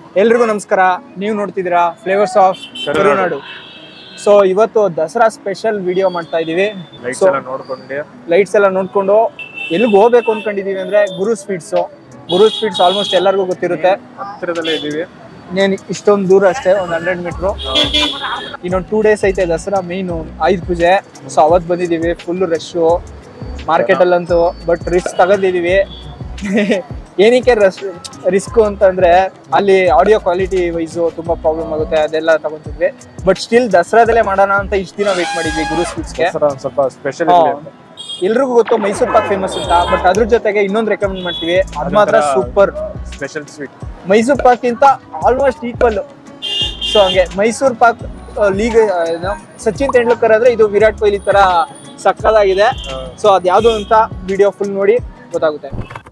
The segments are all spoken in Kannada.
ಎಲ್ರಿಗೂ ನಮಸ್ಕಾರ ನೀವು ನೋಡ್ತಿದ್ದೀರಾ flavours of Karunadu. Karunadu so ಇವತ್ತು ದಸರಾ ಸ್ಪೆಷಲ್ ವಿಡಿಯೋ ಮಾಡ್ತಾ ಇದೀವಿ ಲೈಟ್ಸ್ ಸೊ ಎಲ್ಲ ನೋಡ್ಕೊಂಡು ಲೈಟ್ಸ್ ಎಲ್ಲ ನೋಡ್ಕೊಂಡು ಎಲ್ಲಿಗೆ ಹೋಗ್ಬೇಕು ಅನ್ಕೊಂಡಿದೀವಿ ಅಂದ್ರೆ Guru sweets Guru sweets almost ಎಲ್ಲರಿಗೂ ಗೊತ್ತಿರುತ್ತೆ ಹತ್ತಿರದಲ್ಲೇ ಇದೀವಿ ಇನ್ನೇನು ಇಷ್ಟೊಂದು ದೂರ ಅಷ್ಟೇ ಒಂದು ಹಂಡ್ರೆಡ್ ಮೀಟ್ರು ಇನ್ನೊಂದು ಟೂ ಡೇಸ್ ಐತೆ ದಸರಾ ಮೇಯ್ನು ಆಯುಧ ಪೂಜೆ ಸೊ ಅವತ್ತು ಬಂದಿದ್ದೀವಿ ಫುಲ್ ರಶ್ಶು ಮಾರ್ಕೆಟಲ್ಲಂತೂ ಬಟ್ ರಿಸ್ಕ್ ತಗೊಂಡಿದ್ದೀವಿ ಏನಕ್ಕೆ ರಶ್ ರಿಸ್ಕ್ ಅಂತಂದ್ರೆ ಅಲ್ಲಿ ಆಡಿಯೋ ಕ್ವಾಲಿಟಿ ವೈಸು ತುಂಬಾ ಪ್ರಾಬ್ಲಮ್ ಆಗುತ್ತೆ ಅದೆಲ್ಲ ತಗೊಂತಿದ್ವಿ ಬಟ್ ಸ್ಟಿಲ್ ದಸರಾದಲ್ಲೇ ಮಾಡೋಣ ಅಂತ ಇಷ್ಟು ದಿನ ವೇಟ್ ಮಾಡಿದ್ವಿ ಗುರು ಸ್ವೀಟ್ಸ್ಗೆ ದಸರಾ ಒಂದ್ ಸ್ವಲ್ಪ ಸ್ಪೆಷಲ್ ಎಲ್ರಿಗೂ ಗೊತ್ತು ಮೈಸೂರು ಪಾಕ್ ಫೇಮಸ್ ಅಂತ ಬಟ್ ಅದ್ರ ಜೊತೆಗೆ ಇನ್ನೊಂದು ರೆಕಮೆಂಡ್ ಮಾಡ್ತೀವಿ ಅದು ಮಾತ್ರ ಅದೊಂಥರ- ಸೂಪರ್ ಸ್ಪೆಷಲ್ ಸ್ವೀಟ್ ಮೈಸೂರು ಪಾಕ್ಗಿಂತ ಆಲ್ಮೋಸ್ಟ್ ಈಕ್ವಲ್ ಸೊ ಹಂಗೆ ಮೈಸೂರು ಪಾಕ್ ಲೀಗ್ ಏನು ಸಚಿನ್ ತೆಂಡೂಲ್ಕರ್ ಆದ್ರೆ ಇದು ವಿರಾಟ್ ಕೊಹ್ಲಿ ತರ ಸಕ್ಕದಾಗಿದೆ ಸೊ ಅದ್ಯಾವುದು ಅಂತ ವಿಡಿಯೋ ಫುಲ್ ನೋಡಿ ಗೊತ್ತಾಗುತ್ತೆ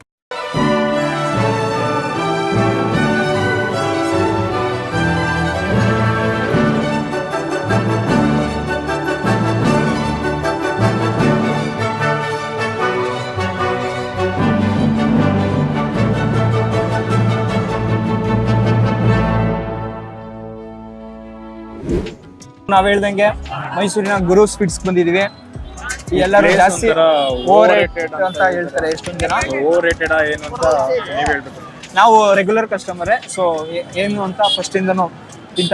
ನಾವ್ ಹೇಳ್ದಂಗೆ ಮೈಸೂರಿನ ಗುರು ಸ್ವೀಟ್ಸ್ ಬಂದಿದೀವಿ ಈ ಎಲ್ಲರೂ place ಜಾಸ್ತಿ ಒಂಥರ ಓವರ್ overrated ಅಂತ ಅಂತ ಹೇಳ್ತಾರೆ ಎಷ್ಟೊಂದು ಜನ ಓವರ್ ರೇಟೆಡ್ ಏನು ಅಂತ ನೀವ್ ಹೇಳ್ಬೇಕು ನಾವು ರೆಗ್ಯುಲರ್ ಕಸ್ಟಮರೇ ಸೊ ಏನು ಅಂತ ಫಸ್ಟ್ ಇಂದನು ತಿಂತ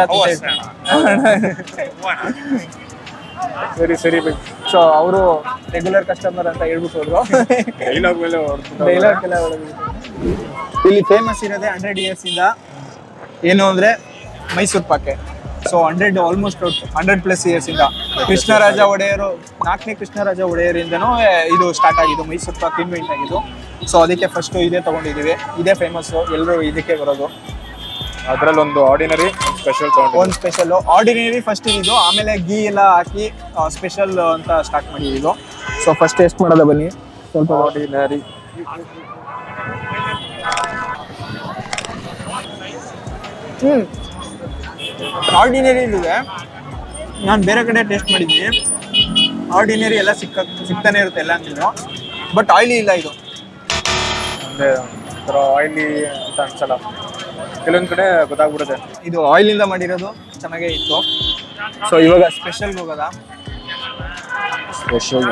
ಸರಿ ಸರಿ ಸೊ ಅವರು ರೆಗ್ಯುಲರ್ ಕಸ್ಟಮರ್ ಅಂತ ಹೇಳ್ಬಿಟ್ಟು ಹೋದ್ರು ಡೈಲಾಗ್ ಮೇಲೆ ಹೊಡ್ತಿದ್ದಾರೆ. ಡೈಲಾಗ್ ಎಲ್ಲ ಇಲ್ಲಿ ಫೇಮಸ್ ಇರೋದೇ ಹಂಡ್ರೆಡ್ ಇಯರ್ಸ್ ಇಂದ ಏನು ಅಂದ್ರೆ ಮೈಸೂರು ಪಾಕೆ so hundred almost hundred plus years ಇಂದ ಕೃಷ್ಣರಾಜ ಒಡೆಯರು ನಾಲ್ಕನೇ ಕೃಷ್ಣರಾಜ ಒಡೆಯರಿಂದನೂ ಇದು ಸ್ಟಾರ್ಟ್ ಆಗಿದ್ದು ಮೈಸೂರು ಪಾಕ್ ಇನ್ವೆಂಟ್ ಆಗಿದ್ದು ಸೊ ಅದಕ್ಕೆ ಫಸ್ಟ್ ಇದೇ ತಗೊಂಡಿದೀವಿ ಇದೇ ಫೇಮಸ್ ಎಲ್ಲರೂ ಇದಕ್ಕೆ ಬರೋದು ಅದ್ರಲ್ಲಿ ಒಂದು ಆರ್ಡಿನರಿ ಸ್ಪೆಷಲ್ ತಗೊಂಡು ಒಂದು ಸ್ಪೆಷಲ್ ಆರ್ಡಿನರಿ ಫಸ್ಟ್ ಇದು ಆಮೇಲೆ ಗೀ ಎಲ್ಲ ಹಾಕಿ ಸ್ಪೆಷಲ್ ಅಂತ ಸ್ಟಾರ್ಟ್ ಮಾಡಿದ್ದು ಸೊ ಫಸ್ಟ್ ಟೇಸ್ಟ್ ಮಾಡೋದ ಬನ್ನಿ ಸ್ವಲ್ಪ ಆರ್ಡಿನರಿ ಹ್ಮ್ ಆರ್ಡಿನರಿ ಇದೆ ನಾನು ಬೇರೆ ಕಡೆ ಟೇಸ್ಟ್ ಮಾಡಿದ್ದೀನಿ ಆರ್ಡಿನರಿ ಎಲ್ಲ ಸಿಕ್ಕ ಸಿಗ್ತಾನೆ ಇರುತ್ತೆ ಎಲ್ಲ ಅಂತಿದ್ರು ಬಟ್ ಆಯಿಲಿ ಇಲ್ಲ ಇದು ಅಂದ್ರೆ ಒಂಥರ ಆಯಿಲಿ ಅಂತ ಅನ್ಸಲ್ಲ ಕೆಲವೊಂದ್ ಕಡೆ ಗೊತ್ತಾಗ್ಬಿಡುತ್ತೆ ಇದು ಆಯಿಲಿಂದ ಮಾಡಿರೋದು ಚೆನ್ನಾಗೇ ಇತ್ತು ಸೊ ಇವಾಗ ಸ್ಪೆಷಲ್ಗೆ ಹೋಗೋದಾ ಸ್ಪೆಷಲ್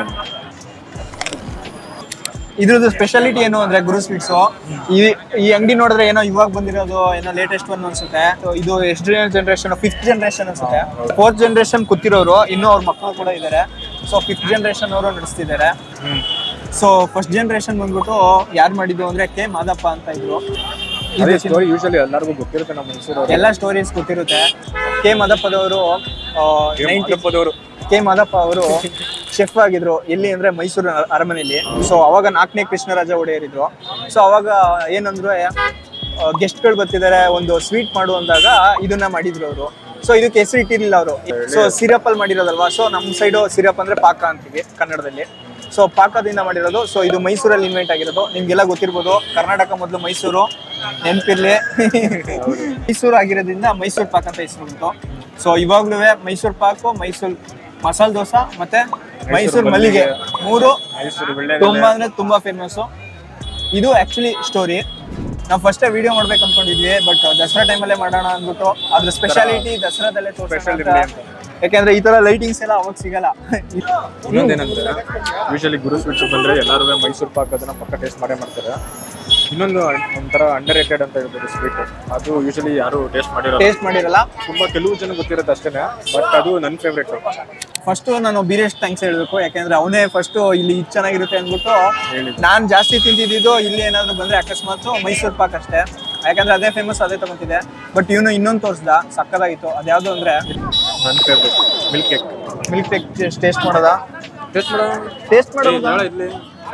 ಇದ್ರದ್ದು ಸ್ಪೆಷಾಲಿಟಿ ಏನು ಅಂದ್ರೆ ಗುರು ಸ್ವೀಟ್ಸು ಈ ಈ ಅಂಗಡಿ ನೋಡಿದ್ರೆ ಏನೋ ಇವಾಗ ಬಂದಿರೋದು ಏನೋ ಲೇಟೆಸ್ಟ್ ಒನ್ ಅನ್ಸುತ್ತೆ So ಇದು ಎಷ್ಟು ಜನರೇಷನ್ ಫಿಫ್ತ್ ಜನರೇಷನ್ ಅನ್ಸುತ್ತೆ ಫೋರ್ತ್ ಜನರೇಷನ್ ಕೂತಿರೋರು ಇನ್ನೂ ಅವ್ರ ಮಕ್ಕಳು ಕೂಡ ಇದ್ದಾರೆ ಸೊ ಫಿಫ್ತ್ ಜನರೇಷನ್ ಅವರು ನಡೆಸ್ತಿದ್ದಾರೆ ಹ್ಮ್ ಸೊ ಫಸ್ಟ್ ಜನರೇಷನ್ ಬಂದ್ಬಿಟ್ಟು ಯಾರು ಮಾಡಿದ್ದು ಅಂದ್ರೆ ಕೆ ಮಾದಪ್ಪ ಅಂತ ಇದ್ರು ಅದೇ ಸ್ಟೋರಿ ಯೂಶಲಿ ಎಲ್ಲರಿಗೂ ಗೊತ್ತಿರುತ್ತೆ ನಮ್ಮ ಮೈಸೂರು ಎಲ್ಲ ಸ್ಟೋರೀಸ್ ಗೊತ್ತಿರುತ್ತೆ ಕೆ ಮಾದಪ್ಪದವರು ಹಬ್ಬದವರು ಕೆ ಮಾದಪ್ಪ ಅವರು ಶೆಫ್ ಆಗಿದ್ರು ಎಲ್ಲಿ ಅಂದ್ರೆ ಮೈಸೂರು ಅರ- ಅರಮನೆಯಲ್ಲಿ ಸೊ ಅವಾಗ ನಾಲ್ಕನೇ ಕೃಷ್ಣರಾಜ ಒಡೆಯರ್ ಇದ್ರು ಸೊ ಅವಾಗ ಏನಂದ್ರೆ ಗೆಸ್ಟ್ಗಳು ಬರ್ತಿದ್ದಾರೆ ಒಂದು ಸ್ವೀಟ್ ಮಾಡು ಅಂದಾಗ ಇದನ್ನ ಮಾಡಿದ್ರು ಅವರು ಸೊ ಇದಕ್ಕೆ ಹೆಸರು ಇಟ್ಟಿರ್ಲಿಲ್ಲ ಅವರು ಸೊ ಸಿರಪ್ ಅಲ್ಲಿ ಮಾಡಿರೋದಲ್ವಾ ಸೊ ನಮ್ಮ ಸೈಡು ಸಿರಪ್ ಅಂದ್ರೆ ಪಾಕ ಅಂತೀವಿ ಕನ್ನಡದಲ್ಲಿ ಸೊ ಪಾಕದಿಂದ ಮಾಡಿರೋದು ಸೊ ಇದು ಮೈಸೂರಲ್ಲಿ ಇನ್ವೆಂಟ್ ಆಗಿರೋದು ನಿಮ್ಗೆಲ್ಲ ಗೊತ್ತಿರ್ಬೋದು ಕರ್ನಾಟಕ ಮೊದಲು ಮೈಸೂರು ನೆನಪಿರ್ಲಿ ಮೈಸೂರು ಆಗಿರೋದ್ರಿಂದ ಮೈಸೂರು ಪಾಕ್ ಅಂತ ಹೆಸರು ಬಂತು ಸೊ ಇವಾಗ್ಲೂ ಮೈಸೂರು ಪಾಕು ಮೈಸೂರು ಮಸಾಲೆ ದೋಸೆ ಮತ್ತೆ ಮೈಸೂರು ಮಲ್ಲಿಗೆ ಮೂರು ಮೈಸೂರು ಬೆಳ್ಳೆ ತುಂಬಾ ಅಂದ್ರೆ ತುಂಬಾ ಫೇಮಸ್ ಇದು ಆಕ್ಚುಲಿ ಸ್ಟೋರಿ ನಾವು ಫಸ್ಟ್ ವಿಡಿಯೋ ಮಾಡ್ಬೇಕು ಅನ್ಕೊಂಡಿದ್ವಿ ಬಟ್ ದಸರಾ ಟೈಮಲ್ಲೇ ಮಾಡೋಣ ಅಂದ್ಬಿಟ್ಟು ಅದ್ರ ಸ್ಪೆಷಾಲಿಟಿ ದಸರಾದಲ್ಲೇ Special ತೋರಿಸೋಣ ಇರ್ಲಿ ಅಂತ. ಯಾಕಂದ್ರೆ ಈ ತರ ಲೈಟಿಂಗ್ಸ್ ಎಲ್ಲ ಅವಾಗ ಸಿಗಲ್ಲ ಇನ್ನೊಂದೇನಂದ್ರೆ ಯೂಶಲಿ ಗುರು ಸ್ವೀಟ್ಸ್ ಬಂದ್ರೆ ಎಲ್ಲರೂ ಮೈಸೂರು ಪಾಕ್ ಅದನ್ನ ಪಕ್ಕ ಟೇಸ್ಟ್ ಮಾಡೇ ಮಾಡ್ತಾರೆ ಇನ್ನೊಂದು ಒಂಥರ ಅಂಡರ್ ರೇಟೆಡ್ ಅಂತ ಹೇಳ್ಬೋದು ಸ್ವೀಟ್ ಅದು ಯೂಶಲಿ ಯಾರು ಟೇಸ್ಟ್ ಮಾಡಿರಲ್ಲ ಟೇಸ್ಟ್ ಮಾಡಿರಲ್ಲ ತುಂಬಾ ಕೆಲವು ಜನ ಗೊತ್ತಿರುತ್ತೆ ಅಷ್ಟೇನೆ ಬಟ್ ಅದು ನನ್ನ ಫೇವ್ರೇಟ್ ಫಸ್ಟ್ ನಾನು ಬೀರೇಶ್ ಥ್ಯಾಂಕ್ಸ್ ಹೇಳ್ಬೇಕು ಯಾಕಂದ್ರೆ ಅವನೇ ಫಸ್ಟ್ ಇಲ್ಲಿ ಇದು ಚೆನ್ನಾಗಿರುತ್ತೆ ಅಂದ್ಬಿಟ್ಟು ಹೇಳಿದ್ದು. ನಾನು ಜಾಸ್ತಿ ತಿಂತಿದ್ದು ಇಲ್ಲಿ ಏನಾದ್ರು ಬಂದ್ರೆ ಅಕಸ್ಮಾತ್ ಮೈಸೂರು ಪಾಕ್ ಅಷ್ಟೇ ಯಾಕಂದ್ರೆ ಅದೇ ಫೇಮಸ್ ಅದೇ ತಗೊಂತಿದೆ ಬಟ್ ಇವನು ಇನ್ನೊಂದು ತೋರಿಸ್ದ ಸಕ್ಕದಾಗಿತ್ತು ಅದ್ಯಾವುದು ಅಂದ್ರೆ ನನ್ನ favourite milk cake milk cake taste ಮಾಡೋದ ಟೇಸ್ಟ್ ಮಾಡೋ ಟೇಸ್ಟ್ ಮಾಡೋದು ನಾಳೆ ಇಲ್ಲಿ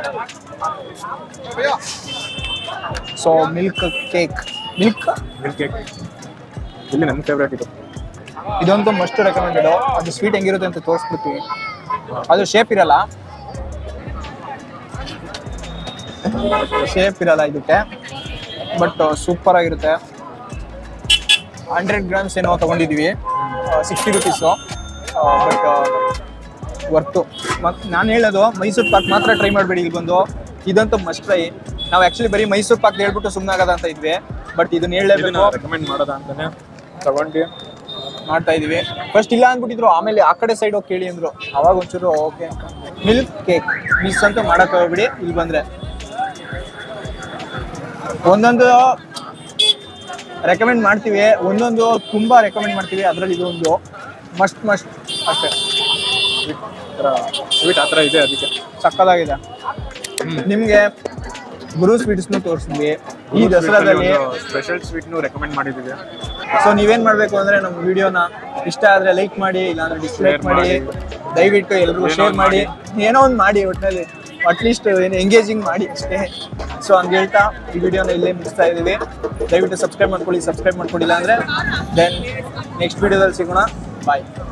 so milk cake milk milk cake ಇಲ್ಲಿ ನನ್ನ ಫೇವ್ರೇಟ್ ಇದು ಇದಂತೂ ಮಸ್ಟ್ ರೆಕಮೆಂಡೆಡ್ ಅದು ಸ್ವೀಟ್ ಹೆಂಗಿರುತ್ತೆ ಅಂತ ತೋರಿಸ್ಬಿಡ್ತೀವಿ ಅದು ಶೇಪ್ ಇರಲ್ಲ ಶೇಪ್ ಇರಲ್ಲ ಇದಕ್ಕೆ ಬಟ್ ಸೂಪರ್ ಆಗಿರುತ್ತೆ ಹಂಡ್ರೆಡ್ ಗ್ರಾಮ್ಸ್ ಏನೋ ತಗೊಂಡಿದ್ವಿ ಸಿಕ್ಸ್ಟಿ ರುಪೀಸು ಬಟ್ ವರ್ತು ಮತ್ತು ನಾನು ಹೇಳೋದು ಮೈಸೂರು ಪಾಕ್ ಮಾತ್ರ ಟ್ರೈ ಮಾಡಬೇಡಿ ಇಲ್ಲಿ ಬಂದು ಇದಂತೂ ಮಸ್ಟ್ ಟ್ರೈ ನಾವು ಆ್ಯಕ್ಚುಲಿ ಬರೀ ಮೈಸೂರು ಪಾಕ್ ಹೇಳ್ಬಿಟ್ಟು ಸುಮ್ಮನೆ ಆಗದ ಅಂತ ಇದ್ವಿ ಬಟ್ ಇದನ್ನ ಹೇಳಲೇಬೇಕು ರೆಕಮೆಂಡ್ ಮಾಡೋದ ಅಂತಾನೆ ತಗೊಂಡು ಮಾಡ್ತಾ ಇದೀವಿ ಫಸ್ಟ್ ಇಲ್ಲ ಅಂದ್ಬಿಟ್ಟಿದ್ರು ಆಮೇಲೆ ಆ ಕಡೆ ಸೈಡ್ ಹೋಗಿ ಕೇಳಿ ಅಂದ್ರು ಅವಾಗ ಒಂಚೂರು ಓಕೆ ಮಿಲ್ಕ್ ಕೇಕ್ ಮಿಸ್ ಅಂತ ಮಾಡಕ್ ಹೋಗ್ಬಿಡಿ ಇಲ್ಲಿ ಬಂದ್ರೆ ಒಂದೊಂದು ರೆಕಮೆಂಡ್ ಮಾಡ್ತೀವಿ ಒಂದೊಂದು ತುಂಬಾ ರೆಕಮೆಂಡ್ ಮಾಡ್ತೀವಿ ಅದ್ರಲ್ಲಿ ಇದು ಒಂದು ಮಸ್ಟ್ ಮಸ್ಟ್ ಅಷ್ಟೇ ಸ್ವೀಟ್ ಆ ಥರ ಇದೆ ಅದಕ್ಕೆ ಸಕ್ಕದಾಗಿದೆ ನಿಮ್ಗೆ ಗುರು ಸ್ವೀಟ್ಸ್ನು ತೋರಿಸಿದ್ವಿ ಈ ದಸರಾದಲ್ಲಿ ಸ್ಪೆಷಲ್ ಸ್ವೀಟ್ನು ರೆಕಮೆಂಡ್ ಮಾಡಿದ್ದೀವಿ ಸೊ ನೀವೇನ್ ಮಾಡ್ಬೇಕು ಅಂದ್ರೆ ನಮ್ಮ ವಿಡಿಯೋನ ಇಷ್ಟ ಆದ್ರೆ ಲೈಕ್ ಮಾಡಿ ಇಲ್ಲಾಂದ್ರೆ ಡಿಸ್ಲೈಕ್ Share ಮಾಡಿ ಮಾಡಿ. ದಯವಿಟ್ಟು ಎಲ್ರಿಗೂ ಏನೋ ಶೇರ್ ಒಂದ್ ಮಾಡಿ ಏನೋ ಒಂದು ಮಾಡಿ ಒಟ್ಟಿನಲ್ಲಿ ಅಟ್ಲೀಸ್ಟ್ ಏನು ಎಂಗೇಜಿಂಗ್ ಮಾಡಿ ಅಷ್ಟೇ ಸೊ ಹಂಗೆ ಹೇಳ್ತಾ ಈ ವಿಡಿಯೋನ ಇಲ್ಲೇ ಮುಗಿಸ್ತಾ ಇದೀವಿ ದಯವಿಟ್ಟು ಸಬ್ಸ್ಕ್ರೈಬ್ ಮಾಡ್ಕೊಳ್ಳಿ ಸಬ್ಸ್ಕ್ರೈಬ್ ಮಾಡ್ಕೊಂಡಿಲ್ಲ ಅಂದ್ರೆ ದೆನ್ ನೆಕ್ಸ್ಟ್ ವಿಡಿಯೋದಲ್ಲಿ ಸಿಗೋಣ ಬಾಯ್